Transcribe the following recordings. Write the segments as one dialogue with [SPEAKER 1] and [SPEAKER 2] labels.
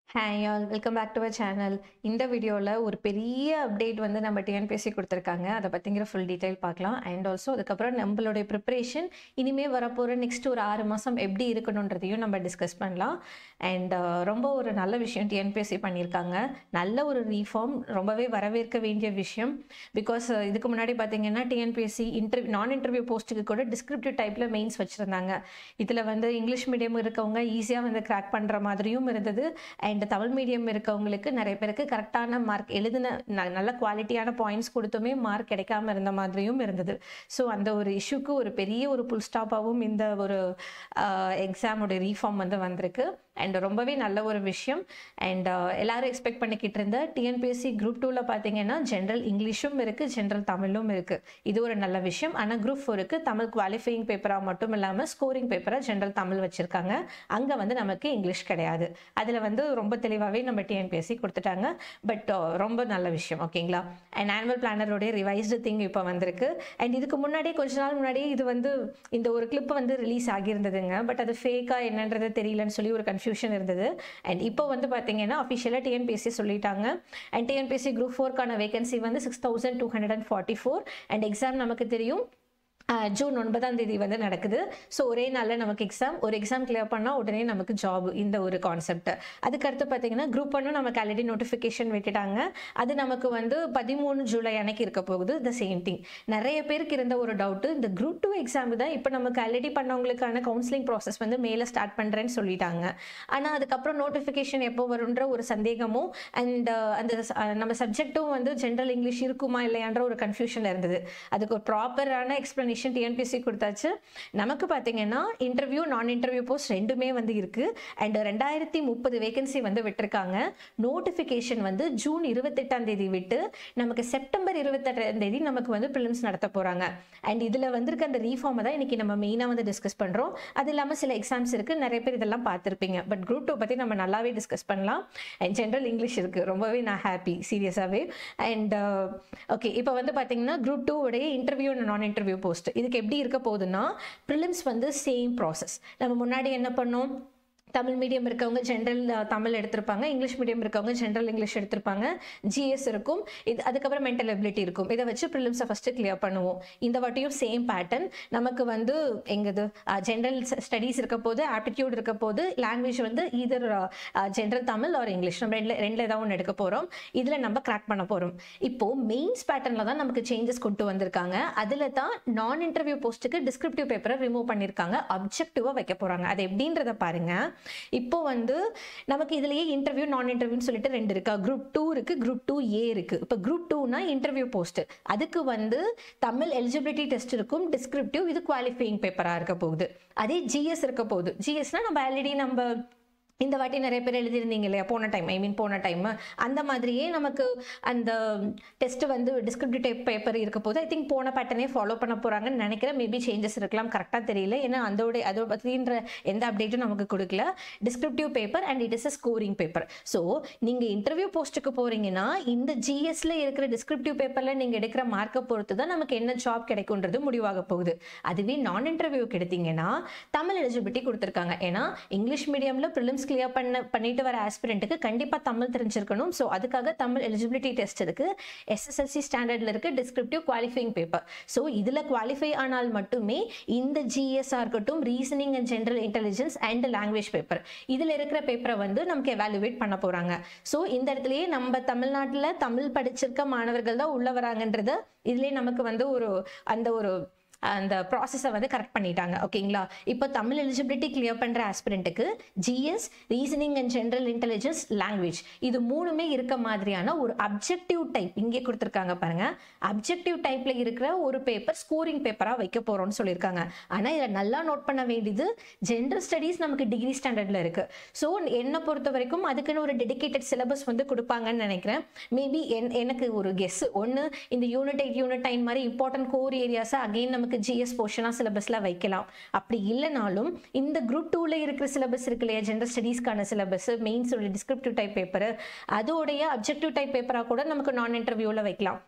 [SPEAKER 1] hi all welcome back to our channel இந்த வீடியோவில் ஒரு பெரிய அப்டேட் வந்து நம்ம டிஎன்பிஎஸ்சி கொடுத்துருக்காங்க அதை பற்றிங்கிற ஃபுல் டீட்டெயில் பார்க்கலாம் அண்ட் ஆல்சோ அதுக்கப்புறம் நம்மளுடைய ப்ரிப்பரேஷன் இனிமேல் வரப்போகிற நெக்ஸ்ட் ஒரு ஆறு மாதம் எப்படி இருக்கணுன்றதையும் நம்ம டிஸ்கஸ் பண்ணலாம் அண்ட் ரொம்ப ஒரு நல்ல விஷயம் டிஎன்பிஎஸ்சி பண்ணியிருக்காங்க நல்ல ஒரு ரீஃபார்ம் ரொம்பவே வரவேற்க வேண்டிய விஷயம் பிகாஸ் இதுக்கு முன்னாடி பார்த்தீங்கன்னா டிஎன்பிஎஸ்சி இன்டர்வியூ நான் இன்டர்வியூ போஸ்ட்டுக்கு கூட டிஸ்கிரிப்டிவ் டைப்பில் மெயின்ஸ் வச்சுருந்தாங்க இதில் வந்து இங்கிலீஷ் மீடியம் இருக்கவங்க ஈஸியாக வந்து கிராக் பண்ணுற மாதிரியும் இருந்தது அண்ட் தமிழ் மீடியம் இருக்கவங்களுக்கு நிறைய பேருக்கு கரெக்டான மார்க் எழுதின ந- நல்ல குவாலிட்டியான பாயிண்ட்ஸ் கொடுத்துமே மார்க் கிடைக்காம இருந்த மாதிரியும் இருந்தது ஸோ அந்த ஒரு இஷ்யூக்கு ஒரு பெரிய ஒரு புல் ஸ்டாப்பாகவும் இந்த ஒரு எக்ஸாமோட ரீஃபார்ம் வந்து வந்திருக்கு அண்ட் ரொம்பவே நல்ல ஒரு விஷயம் அண்ட் எல்லாரும் எக்ஸ்பெக்ட் பண்ணிக்கிட்டு இருந்த டிஎன்பிஎஸ்சி குரூப் டூவில் பார்த்தீங்கன்னா ஜென்ரல் இங்கிலீஷும் இருக்குது ஜென்ரல் தமிழும் இருக்குது இது ஒரு நல்ல விஷயம் ஆனால் குரூப் ஃபோருக்கு தமிழ் குவாலிஃபையிங் பேப்பராக மட்டும் இல்லாமல் ஸ்கோரிங் பேப்பராக ஜென்ரல் தமிழ் வச்சுருக்காங்க அங்கே வந்து நமக்கு இங்கிலீஷ் கிடையாது அதில் வந்து ரொம்ப தெளிவாகவே நம்ம டிஎன்பிஎஸ்சி கொடுத்துட்டாங்க பட் ரொம்ப நல்ல விஷயம் ஓகேங்களா அண்ட் ஆனுவல் பிளானரோடைய ரிவைஸ்டு திங் இப்போ வந்திருக்கு அண்ட் இதுக்கு முன்னாடி கொஞ்ச நாள் முன்னாடி இது வந்து இந்த ஒரு கிளிப் வந்து ரிலீஸ் ஆகியிருந்ததுங்க பட் அது ஃபேக்காக என்னன்றது தெரியலன்னு சொல்லி ஒரு கன்ஃபியூஷன் இருந்தது அண்ட் இப்போ வந்து பார்த்தீங்கன்னா அஃபிஷியலாக டிஎன்பிஎஸ்சி சொல்லிட்டாங்க அண்ட் டிஎன்பிஎஸ்சி குரூப் ஃபோர்க்கான வேகன்சி வந்து six thousand two hundred and forty four and exam நமக்கு தெரியும் ஆஹ் ஜூன் ஒன்பதாம் தேதி வந்து நடக்குது ஸோ ஒரே நாளில் நமக்கு எக்ஸாம் ஒரு எக்ஸாம் கிளியர் பண்ணால் உடனே நமக்கு ஜாப் இந்த ஒரு கான்செப்ட் அதுக்கடுத்து பார்த்தீங்கன்னா குரூப் ஒன்னும் நமக்கு ஆல்ரெடி நோட்டிஃபிகேஷன் விட்டுட்டாங்க அது நமக்கு வந்து பதிமூணு ஜூலை அன்னைக்கு இருக்க போகுது த சேம் திங் நிறைய பேருக்கு இருந்த ஒரு டவுட்டு இந்த குரூப் டூ எக்ஸாம் தான் இப்போ நமக்கு ஆல்ரெடி பண்ணவங்களுக்கான கவுன்சிலிங் ப்ராசஸ் வந்து மேலே ஸ்டார்ட் பண்ணுறேன்னு சொல்லிட்டாங்க ஆனால் அதுக்கப்புறம் நோட்டிஃபிகேஷன் எப்போ வரும்ன்ற ஒரு சந்தேகமும் அண்ட் அந்த ச- அஹ் நம்ம சப்ஜெக்ட்டும் வந்து ஜென்ரல் இங்கிலீஷ் இருக்குமா இல்லையான்ற ஒரு கன்ஃபியூஷன் இருந்தது அதுக்கு ஒரு ப்ராப்பரான எக்ஸ்ப்ளனேஷன் டிஎன்பிஎஸ்சி கொடுத்தாச்சு நமக்கு பார்த்தீங்கன்னா இன்டர்வியூ நான் இன்டர்வியூ போஸ்ட் ரெண்டுமே வந்து இருக்கு அண்ட் ரெண்டாயிரத்தி முப்பது வேகன்சி வந்து விட்டிருக்காங்க நோட்டிஃபிகேஷன் வந்து ஜூன் இருபத்தெட்டாம் தேதி விட்டு நமக்கு செப்டம்பர் இருபத்தெட்டாம் தேதி நமக்கு வந்து ப்ரிலிம்ஸ் நடத்த போறாங்க அண்ட் இதில் வந்திருக்க அந்த ரீஃபார்மை தான் இன்னைக்கு நம்ம மெயினாக வந்து டிஸ்கஸ் பண்ணுறோம் அது இல்லாமல் சில எக்ஸாம்ஸ் இருக்கு நிறைய பேர் இதெல்லாம் பார்த்துருப்பீங்க பட் குரூப் டூ பற்றி நம்ம நல்லாவே டிஸ்கஸ் பண்ணலாம் அண்ட் ஜென்ரல் இங்கிலீஷ் இருக்கு ரொம்பவே நான் ஹாப்பி சீரியஸாகவே அண்ட் ஓகே இப்போ வந்து பார்த்தீங்கன்னா குரூப் டூ உடைய இன்டர்வியூ நான் இன்டர்வியூ போஸ்ட் இதுக்கு எப்படி இருக்க போகுதுன்னா ப்ரிலிம்ஸ் வந்து சேம் ப்ராசஸ் நம்ம முன்னாடி என்ன பண்ணோம் தமிழ் மீடியம் இருக்கவங்க ஜென்ரல் தமிழ் எடுத்திருப்பாங்க இங்கிலீஷ் மீடியம் இருக்கவங்க ஜென்ரல் இங்கிலீஷ் எடுத்திருப்பாங்க ஜிஎஸ் இருக்கும் இது அதுக்கப்புறம் மென்டல் எபிலிட்டி இருக்கும் இதை வச்சு ப்ரிலிம்ஸை ஃபஸ்ட்டு கிளியர் பண்ணுவோம் இந்த வாட்டியும் சேம் பேட்டர்ன் நமக்கு வந்து எங்கது ஜென்ரல் ஸ்டடீஸ் இருக்க போது ஆப்டிடியூட் இருக்க போது லாங்குவேஜ் வந்து இதர் ஜென்ரல் தமிழ் ஆர் இங்கிலீஷ் நம்ம ரெண்டில் ரெண்டில் ஏதாவது ஒன்று எடுக்க போகிறோம் இதில் நம்ம கிராக் பண்ண போகிறோம் இப்போ மெயின்ஸ் பேட்டர்னில் தான் நமக்கு சேஞ்சஸ் கொண்டு வந்திருக்காங்க அதில் தான் நான் இன்டர்வியூ போஸ்ட்டுக்கு டிஸ்கிரிப்டிவ் பேப்பரை ரிமூவ் பண்ணியிருக்காங்க அப்ஜெக்டிவாக வைக்க போகிறாங்க அது எப்படின்றத பாருங்க இப்போ வந்து நமக்கு இதுலயே இன்டர்வியூ நான் இன்டர்வியூன்னு சொல்லிட்டு ரெண்டு இருக்கா குரூப் டூ இருக்கு குரூப் டூ ஏ இருக்கு இப்போ குரூப் டூனா இன்டர்வியூ போஸ்ட் அதுக்கு வந்து தமிழ் எலிஜிபிலிட்டி டெஸ்ட் இருக்கும் டிஸ்கிரிப்டிவ் இது குவாலிஃபையிங் பேப்பரா இருக்க போகுது அதே ஜிஎஸ் இருக்க போகுது ஜிஎஸ்னா நம்ம ஆல்ரெடி நம்ம இந்த வாட்டி நிறைய பேர் எழுதியிருந்தீங்க இல்லையா போன டைம் ஐ மீன் போன டைம் அந்த மாதிரியே நமக்கு அந்த டெஸ்ட் வந்து டிஸ்கிரிப்டிவ் டைப் பேப்பர் இருக்க போது ஐ திங்க் போன பேட்டர்னே ஃபாலோ பண்ண போறாங்கன்னு நினைக்கிறேன் மேபி சேஞ்சஸ் இருக்கலாம் கரெக்டாக தெரியல ஏன்னா அதோட அதோட பற்றின்ற எந்த அப்டேட்டும் நமக்கு கொடுக்கல descriptive paper and it is a scoring paper so நீங்கள் இன்டர்வியூ போஸ்ட்டுக்கு போறீங்கன்னா இந்த ஜிஎஸ்ல இருக்கிற டிஸ்கிரிப்டிவ் பேப்பரில் நீங்கள் எடுக்கிற மார்க்கை பொறுத்து தான் நமக்கு என்ன ஜாப் கிடைக்குன்றது முடிவாக போகுது அதுவே நான் இன்டர்வியூக்கு எடுத்தீங்கன்னா தமிழ் எலிஜிபிலிட்டி கொடுத்துருக்காங்க ஏன்னா இங்கிலீஷ் மீடியம்ல ப்ரிலிம்ஸ் கிளியர் பண்ண பண்ணிட்டு வர ஆஸ்பிரண்ட்டுக்கு கண்டிப்பாக தமிழ் தெரிஞ்சிருக்கணும் ஸோ அதுக்காக தமிழ் எலிஜிபிலிட்டி டெஸ்ட் இருக்கு எஸ்எஸ்எல்சி ஸ்டாண்டர்ட்ல இருக்கு டிஸ்கிரிப்டிவ் குவாலிஃபைங் பேப்பர் ஸோ இதில் குவாலிஃபை ஆனால் மட்டுமே இந்த ஜிஎஸ்ஆ இருக்கட்டும் reasoning and general intelligence and language paper இதில் இருக்கிற பேப்பரை வந்து நமக்கு எவாலுவேட் பண்ண போறாங்க ஸோ இந்த இடத்துலயே நம்ம தமிழ்நாட்டில் தமிழ் படிச்சிருக்க மாணவர்கள் தான் உள்ள வராங்கன்றது இதுலயே நமக்கு வந்து ஒரு அந்த ஒரு அந்த ப்ராசஸை வந்து கரெக்ட் பண்ணிட்டாங்க ஓகேங்களா இப்போ தமிழ் எலிஜிபிலிட்டி கிளியர் பண்ணுற ஆஸ்பிரண்ட்டுக்கு GS reasoning and general intelligence language இது மூணுமே இருக்க மாதிரியான ஒரு அப்ஜெக்டிவ் டைப் இங்கே கொடுத்துருக்காங்க பாருங்க அப்ஜெக்டிவ் டைப்ல இருக்கிற ஒரு பேப்பர் ஸ்கோரிங் பேப்பராக வைக்க போறோம்னு சொல்லியிருக்காங்க ஆனால் இதில் நல்லா நோட் பண்ண வேண்டியது ஜென்ரல் ஸ்டடீஸ் நமக்கு டிகிரி ஸ்டாண்டர்ட்ல இருக்கு ஸோ என்னை பொறுத்த வரைக்கும் அதுக்குன்னு ஒரு டெடிகேட்டட் சிலபஸ் வந்து கொடுப்பாங்கன்னு நினைக்கிறேன் மேபி என் எனக்கு ஒரு கெஸ் ஒன்று இந்த யூனிட் எயிட் யூனிட் நைன் மாதிரி இம்பார்ட்டன்ட் கோர் ஏரியாஸை அகைன் நமக்கு ஜிஎஸ் போர்ஷனாக சிலபஸில் வைக்கலாம் அப்படி இல்லைனாலும் இந்த குரூப் டூவில் இருக்கிற சிலபஸ் இருக்கு இல்லையா ஜென்ரல் ஸ்டடீஸ்க்கான சிலபஸ் மெயின்ஸ் உள்ள டிஸ்கிரிப்டிவ் டைப் பேப்பர் அதோடைய அப்ஜெக்டிவ் டைப் பேப்பராக கூட நமக்கு நான் இன்டர்வியூவில் வைக்கலாம்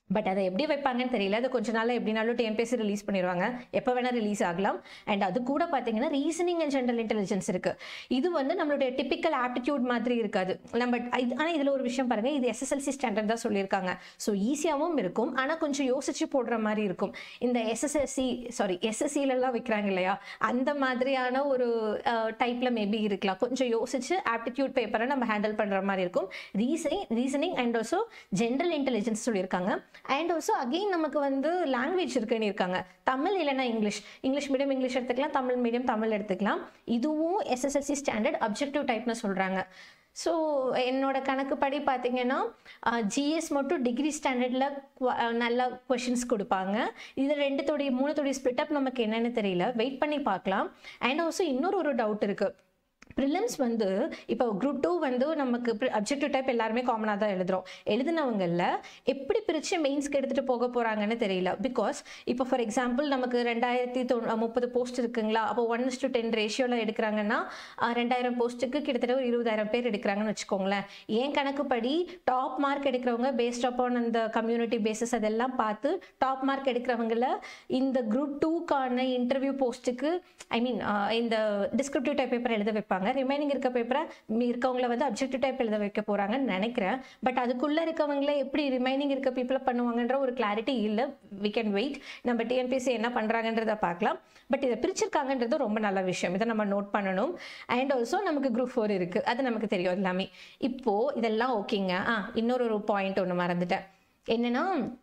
[SPEAKER 1] பட் அதை எப்படி வைப்பாங்கன்னு தெரியல அது கொஞ்ச நாள் எப்படினாலும் டிஎன்பிஎஸ்சி ரிலீஸ் பண்ணிடுவாங்க எப்போ வேணால் ரிலீஸ் ஆகலாம் அண்ட் அது கூட பார்த்தீங்கன்னா ரீசனிங் அண்ட் ஜென்ரல் இன்டெலிஜென்ஸ் இருக்கு இது வந்து நம்மளுடைய டிப்பிக்கல் ஆப்டிடியூட் மாதிரி இருக்காது நம்ம இது ஆனால் இதில் ஒரு விஷயம் பாருங்க இது எஸ்எஸ்எல்சி ஸ்டாண்டர்ட் தான் சொல்லியிருக்காங்க ஸோ ஈஸியாகவும் இருக்கும் ஆனால் கொஞ்சம் யோசிச்சு போடுற மாதிரி இருக்கும் இந்த எஸ்எஸ்எல்சி சாரி எஸ்எஸ்சிலலாம் வைக்கிறாங்க இல்லையா அந்த மாதிரியான ஒரு டைப்பில் மேபி இருக்கலாம் கொஞ்சம் யோசிச்சு ஆப்டிடியூட் பேப்பரை நம்ம ஹேண்டில் பண்ணுற மாதிரி இருக்கும் reasoning reasoning and also general intelligence சொல்லியிருக்காங்க அண்ட் ஆல்சோ அகெயின் நமக்கு வந்து லாங்குவேஜ் இருக்குன்னு இருக்காங்க தமிழ் இல்லைன்னா இங்கிலீஷ் இங்கிலீஷ் மீடியம் இங்கிலீஷ் எடுத்துக்கலாம் தமிழ் மீடியம் தமிழ் எடுத்துக்கலாம் இதுவும் எஸ்எஸ்எல்சி ஸ்டாண்டர்ட் அப்ஜெக்டிவ் டைப்னு சொல்கிறாங்க ஸோ என்னோட கணக்குப்படி பார்த்தீங்கன்னா ஜிஎஸ் மட்டும் டிகிரி ஸ்டாண்டர்டில் நல்ல கொஷின்ஸ் கொடுப்பாங்க இது ரெண்டுத்தோடைய மூணுத்தோடைய ஸ்பிளிட் அப் நமக்கு என்னன்னு தெரியல வெயிட் பண்ணி பார்க்கலாம் அண்ட் ஆல்சோ இன்னொரு ஒரு டவுட் இருக்குது ப்ரிலிம்ஸ் வந்து இப்போ குரூப் டூ வந்து நமக்கு அப்ஜெக்டிவ் டைப் எல்லாருமே காமனாக தான் எழுதுறோம் எழுதினவங்களில் எப்படி பிரித்து மெயின்ஸ்க்கு எடுத்துகிட்டு போக போகிறாங்கன்னு தெரியல பிகாஸ் இப்போ ஃபார் எக்ஸாம்பிள் நமக்கு ரெண்டாயிரத்தி தொ முப்பது போஸ்ட் இருக்குங்களா அப்போ ஒன் டு டென் ரேஷியோவில் எடுக்கிறாங்கன்னா ஆஹ், ரெண்டாயிரம் போஸ்ட்டுக்கு கிட்டத்தட்ட ஒரு இருபதாயிரம் பேர் எடுக்கிறாங்கன்னு வச்சுக்கோங்களேன் என் கணக்குப்படி டாப் மார்க் எடுக்கிறவங்க பேஸ்ட் அப்பான் அந்த கம்யூனிட்டி பேசிஸ் அதெல்லாம் பார்த்து டாப் மார்க் எடுக்கிறவங்கள இந்த குரூப் டூக்கான இன்டர்வியூ போஸ்ட்டுக்கு ஐ மீன் இந்த டிஸ்கிரிப்டிவ் டைப் பேப்பர் எழுத வைப்பாங்க ரிமைனிங் இருக்க பேப்பரை இருக்கவங்கள வந்து அப்ஜெக்டிவ் டைப் எழுத வைக்க போறாங்கன்னு நினைக்கிறேன் பட் அதுக்குள்ள இருக்கவங்கள எப்படி ரிமைனிங் இருக்க பீப்புளை பண்ணுவாங்கன்ற ஒரு கிளாரிட்டி இல்லை வி கேன் வெயிட் நம்ம டிஎன்பிஎஸ்சி என்ன பண்றாங்கன்றத பார்க்கலாம் பட் இதை பிரிச்சிருக்காங்கன்றது ரொம்ப நல்ல விஷயம் இதை நம்ம நோட் பண்ணணும் அண்ட் ஆல்சோ நமக்கு குரூப் ஃபோர் இருக்கு அது நமக்கு தெரியும் எல்லாமே இப்போ இதெல்லாம் ஓகேங்க ஆ இன்னொரு ஒரு பாயிண்ட் ஒன்று மறந்துட்டேன் என்னன்னா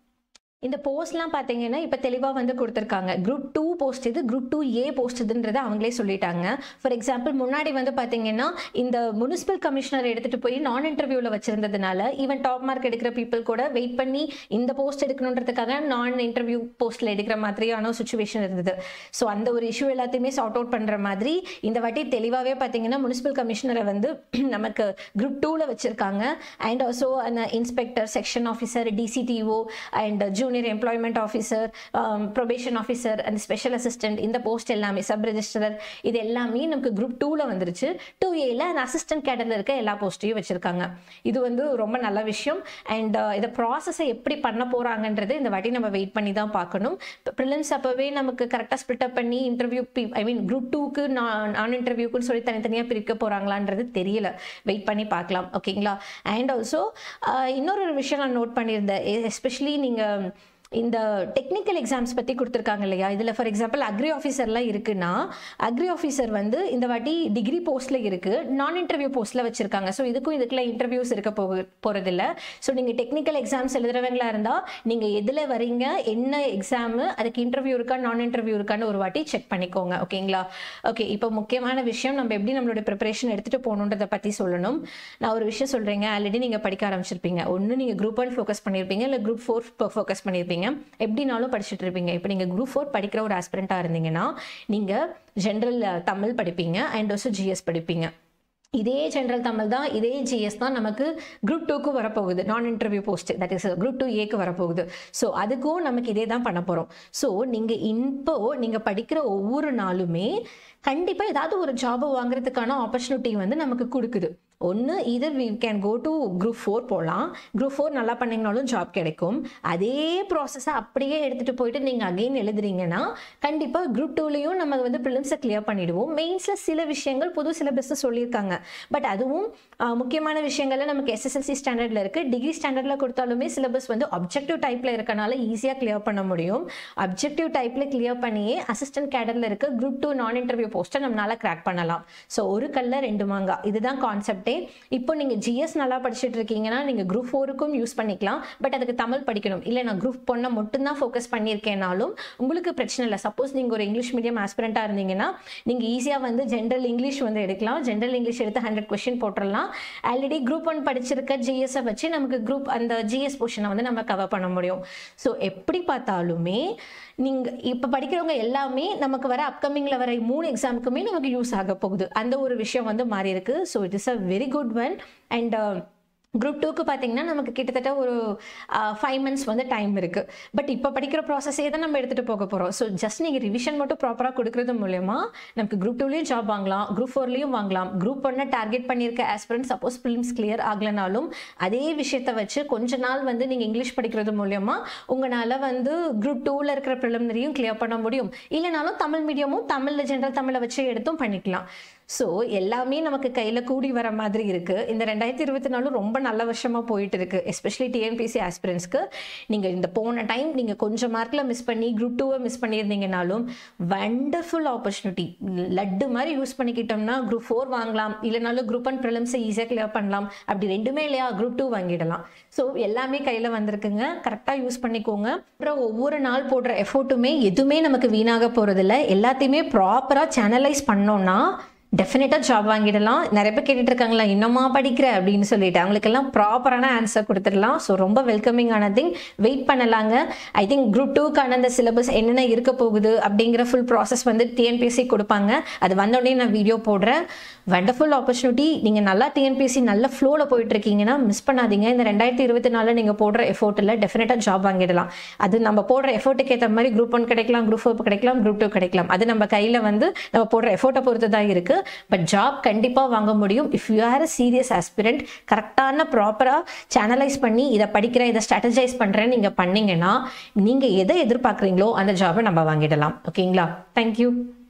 [SPEAKER 1] இந்த போஸ்ட்லாம் பார்த்தீங்கன்னா இப்போ தெளிவாக வந்து கொடுத்துருக்காங்க குரூப் டூ போஸ்ட் இது குரூப் டூ ஏ போஸ்ட் இதுன்றதை அவங்களே சொல்லிட்டாங்க ஃபார் எக்ஸாம்பிள் முன்னாடி வந்து பார்த்தீங்கன்னா இந்த முனிசிபல் கமிஷனர் எடுத்துகிட்டு போய் நான் இன்டர்வியூவில் வச்சிருந்ததுனால ஈவன் டாப் மார்க் எடுக்கிற பீப்புள் கூட வெயிட் பண்ணி இந்த போஸ்ட் எடுக்கணுன்றதுக்காக நான் இன்டர்வியூ போஸ்ட்டில் எடுக்கிற மாதிரியான சுச்சுவேஷன் இருந்தது ஸோ அந்த ஒரு இஷ்யூ எல்லாத்தையுமே சார்ட் அவுட் பண்ணுற மாதிரி இந்த வாட்டி தெளிவாகவே பார்த்தீங்கன்னா முனிசிபல் கமிஷனரை வந்து நமக்கு குரூப் டூவில் வச்சுருக்காங்க அண்ட் ஆல்சோ அந்த inspector section officer DCTO and junior employment officer probation officer and special assistant இந்த போஸ்ட் எல்லாமே சப் ரெஜிஸ்டரர் இது எல்லாமே நமக்கு குரூப் டூவில் வந்துருச்சு டூ ஏல அந்த அசிஸ்டன்ட் கேடரில் இருக்க எல்லா போஸ்ட்டையும் வச்சுருக்காங்க இது வந்து ரொம்ப நல்ல விஷயம் அண்ட் இதை ப்ராசஸை எப்படி பண்ண போகிறாங்கன்றது இந்த வாட்டி நம்ம வெயிட் பண்ணி தான் பார்க்கணும் ப்ரிலிம்ஸ் அப்போவே நமக்கு கரெக்டாக ஸ்பிட் அப் பண்ணி இன்டர்வியூ ஐ மீன் குரூப் டூக்கு நான் நான் இன்டர்வியூக்குன்னு சொல்லி தனித்தனியாக பிரிக்க போகிறாங்களான்றது தெரியல வெயிட் பண்ணி பார்க்கலாம் ஓகேங்களா அண்ட் ஆல்சோ இன்னொரு ஒரு விஷயம் நான் நோட் பண்ணியிருந்தேன் எஸ்பெஷலி நீங்கள் இந்த டெக்னிக்கல் எக்ஸாம்ஸ் பற்றி கொடுத்துருக்காங்க இல்லையா இதில் ஃபார் எக்ஸாம்பிள் அக்ரி ஆஃபீஸர்லாம் இருக்குன்னா அக்ரி ஆஃபீஸர் வந்து இந்த வாட்டி டிகிரி போஸ்ட்டில் இருக்குது நான் இன்டர்வியூ போஸ்ட்டில் வச்சுருக்காங்க ஸோ இதுக்கும் இதுக்குலாம் இன்டர்வியூஸ் இருக்க போக போகிறதில்ல ஸோ நீங்கள் டெக்னிக்கல் எக்ஸாம்ஸ் எழுதுறவங்களா இருந்தால் நீங்கள் எதில் வரீங்க என்ன எக்ஸாமு அதுக்கு இன்டர்வியூ இருக்கா நான் இன்டர்வியூ இருக்கான்னு ஒரு வாட்டி செக் பண்ணிக்கோங்க ஓகேங்களா ஓகே இப்போ முக்கியமான விஷயம் நம்ம எப்படி நம்மளோட ப்ரிப்பரேஷன் எடுத்துகிட்டு போகணுன்றதை பற்றி சொல்லணும் நான் ஒரு விஷயம் சொல்கிறேங்க ஆல்ரெடி நீங்கள் படிக்க ஆரம்பிச்சிருப்பீங்க ஒன்று நீங்கள் குரூப் ஒன் ஃபோக்கஸ் பண்ணியிருப்பீங்க இல்லை குரூப் ஃபோர் ஃபோக்கஸ் பண்ணியிருப்பீங்க எப்படினாலும் படிச்சுட்டு இருப்பீங்க இப்போ நீங்கள் குரூப் ஃபோர் படிக்கிற ஒரு ஆஸ்பிரண்ட்டாக இருந்தீங்கன்னா நீங்கள் ஜென்ரல் தமிழ் படிப்பீங்க அண்ட் ஆல்சோ ஜிஎஸ் படிப்பீங்க இதே ஜென்ரல் தமிழ் தான் இதே ஜிஎஸ் தான் நமக்கு குரூப் டூக்கு வரப்போகுது non interview post that is group two ஏக்கு வரப்போகுது ஸோ அதுக்கும் நமக்கு இதே தான் பண்ண போகிறோம் ஸோ நீங்கள் இப்போ நீங்கள் படிக்கிற ஒவ்வொரு நாளுமே கண்டிப்பாக ஏதாவது ஒரு ஜாபை வாங்குறதுக்கான ஆப்பர்ச்சுனிட்டி வந்து நமக்கு கொடுக்குது ஒன்று either we can go to group four போகலாம் குரூப் ஃபோர் நல்லா பண்ணிங்கனாலும் ஜாப் கிடைக்கும் அதே ப்ராசஸை அப்படியே எடுத்துகிட்டு போயிட்டு நீங்கள் அகெயின் எழுதுறீங்கன்னா கண்டிப்பாக குரூப் டூலையும் நம்ம வந்து ப்ரிலிம்ஸை கிளியர் பண்ணிடுவோம் மெயின்ஸில் சில விஷயங்கள் புது சிலபஸை சொல்லியிருக்காங்க பட் அதுவும் ஆஹ், முக்கியமான விஷயங்கள்ல நமக்கு எஸ்எஸ்எல்சி ஸ்டாண்டர்டில் இருக்குது டிகிரி ஸ்டாண்டர்டில் கொடுத்தாலுமே சிலபஸ் வந்து அப்ஜெக்டிவ் டைப்பில் இருக்கனால ஈஸியாக கிளியர் பண்ண முடியும் அப்ஜெக்டிவ் டைப்பில் கிளியர் பண்ணியே அசிஸ்டன்ட் கேடரில் இருக்க குரூப் டூ நான் இன்டர்வியூ போஸ்ட்டை நம்மளால கிராக் பண்ணலாம் ஸோ ஒரு கல்ல ரெண்டு மாங்கா இதுதான் கான்செப்டே இப்போ நீங்கள் ஜிஎஸ் நல்லா படிச்சுட்டு இருக்கீங்கன்னா நீங்கள் குரூப் ஃபோருக்கும் யூஸ் பண்ணிக்கலாம் பட் அதுக்கு தமிழ் படிக்கணும் இல்லை நான் குரூப் பொண்ணை மட்டும்தான் ஃபோக்கஸ் பண்ணியிருக்கேனாலும் உங்களுக்கு பிரச்சனை இல்லை சப்போஸ் நீங்கள் ஒரு இங்கிலீஷ் மீடியம் ஆஸ்பிரண்ட்டாக இருந்தீங்கன்னா நீங்கள் ஈஸியாக வந்து ஜென்ரல் இங்கிலீஷ் வந்து எடுக்கலாம் ஜென்ரல் இங்கிலீஷ் எடுத்து ஹண்ட்ரட் கொஸ்டின் போட்டுடலாம் ஆல்ரெடி குரூப் ஒன் படிச்சிருக்க ஜிஎஸ்ஸை வச்சு நமக்கு குரூப் அந்த ஜிஎஸ் போர்ஷனை வந்து நம்ம கவர் பண்ண முடியும் ஸோ எப்படி பார்த்தாலுமே நீங்கள் இப்போ படிக்கிறவங்க எல்லாமே நமக்கு வர அப்கமிங்கில் வர மூணு எக்ஸாமுக்குமே நமக்கு யூஸ் ஆக போகுது அந்த ஒரு விஷயம் வந்து மாறி இருக்கு so it is a very good one and group டூக்கு பார்த்தீங்கன்னா நமக்கு கிட்டத்தட்ட ஒரு ஃபைவ் மந்த்ஸ் வந்து டைம் இருக்குது பட் இப்போ படிக்கிற ப்ராசஸே தான் நம்ம எடுத்துகிட்டு போக போகிறோம் ஸோ ஜஸ்ட் நீங்கள் ரிவிஷன் மட்டும் ப்ராப்பராக கொடுக்குறது மூலயமா நமக்கு குரூப் டூலேயும் ஜாப் வாங்கலாம் குரூப் ஃபோர்லேயும் வாங்கலாம் குரூப் ஒன்னை டார்கெட் பண்ணியிருக்க ஆஸ்பிரண்ட் சப்போஸ் ஃபிலிம்ஸ் கிளியர் ஆகலைனாலும் அதே விஷயத்தை வச்சு கொஞ்ச நாள் வந்து நீங்கள் இங்கிலீஷ் படிக்கிறது மூலயமா உங்களால் வந்து குரூப் டூவில் இருக்கிற ப்ரிலிமினரியும் கிளியர் பண்ண முடியும் இல்லைனாலும் தமிழ் மீடியமும் தமிழில் ஜென்ரல் தமிழை வச்சு எடுத்தும் பண்ணிக்கலாம் ஸோ எல்லாமே நமக்கு கையில் கூடி வர மாதிரி இருக்குது இந்த ரெண்டாயிரத்தி இருபத்தி நாலு ரொம்ப நல்ல வருஷமாக போயிட்டு இருக்கு எஸ்பெஷலி டிஎன்பிசி ஆஸ்பிரன்ஸ்க்கு நீங்கள் இந்த போன டைம் நீங்கள் கொஞ்சம் மார்க்கில் மிஸ் பண்ணி குரூப் டூவை மிஸ் பண்ணியிருந்தீங்கனாலும் வண்டர்ஃபுல் ஆப்பர்ச்சுனிட்டி லட்டு மாதிரி யூஸ் பண்ணிக்கிட்டோம்னா குரூப் ஃபோர் வாங்கலாம் இல்லைனாலும் குரூப் ஒன் ப்ரிலிம்ஸை ஈஸியாக கிளியர் பண்ணலாம் அப்படி ரெண்டுமே இல்லையா குரூப் டூ வாங்கிடலாம் ஸோ எல்லாமே கையில் வந்திருக்குங்க கரெக்டாக யூஸ் பண்ணிக்கோங்க அப்புறம் ஒவ்வொரு நாள் போடுற எஃபோர்ட்டுமே எதுவுமே நமக்கு வீணாக போகிறதில்ல எல்லாத்தையுமே ப்ராப்பராக சேனலைஸ் பண்ணோம்னா டெஃபினட்டாக ஜாப் வாங்கிடலாம் நிறைய பேர் கேட்டுட்டு இருக்காங்களா இன்னுமா படிக்கிற அப்படின்னு சொல்லிட்டு அவங்களுக்கெல்லாம் ப்ராப்பரான ஆன்சர் கொடுத்துடலாம் ஸோ ரொம்ப வெல்கமிங்கான திங் வெயிட் பண்ணலாங்க ஐ திங்க் குரூப் டூக்கான அந்த சிலபஸ் என்னென்ன இருக்க போகுது அப்படிங்கிற ஃபுல் ப்ராசஸ் வந்து டிஎன்பிஎஸ்சி கொடுப்பாங்க அது வந்தோடனே நான் வீடியோ போடுறேன் வண்டர்ஃபுல் ஆப்பர்ச்சுனிட்டி நீங்கள் நல்லா டிஎன்பிஎஸ்சி நல்ல ஃப்ளோவில் போயிட்டு இருக்கீங்கன்னா மிஸ் பண்ணாதீங்க இந்த ரெண்டாயிரத்தி இருபத்தி நாலில் நீங்கள் போடுற எஃபோர்ட்டில் டெஃபினட்டாக ஜாப் வாங்கிடலாம் அது நம்ம போடுற எஃபோர்ட்டுக்கு ஏற்ற மாதிரி குரூப் ஒன் கிடைக்கலாம் குரூப் ஃபோர் கிடைக்கலாம் குரூப் டூ கிடைக்கலாம் அது நம்ம கையில் வந்து நம்ம போடுற எஃபோர்ட்டை பொறுத்து தான் இருக்குது பட் ஜாப் கண்டிப்பாக வாங்க முடியும் if you are a serious aspirant கரெக்டான ப்ராப்பராக சேனலைஸ் பண்ணி இதை படிக்கிறேன் இதை ஸ்ட்ராட்டஜைஸ் பண்ணுறேன்னு நீங்கள் பண்ணீங்கன்னா நீங்கள் எதை எதிர்பார்க்குறீங்களோ அந்த ஜாபை நம்ம வாங்கிடலாம் ஓகேங்களா தேங்க்யூ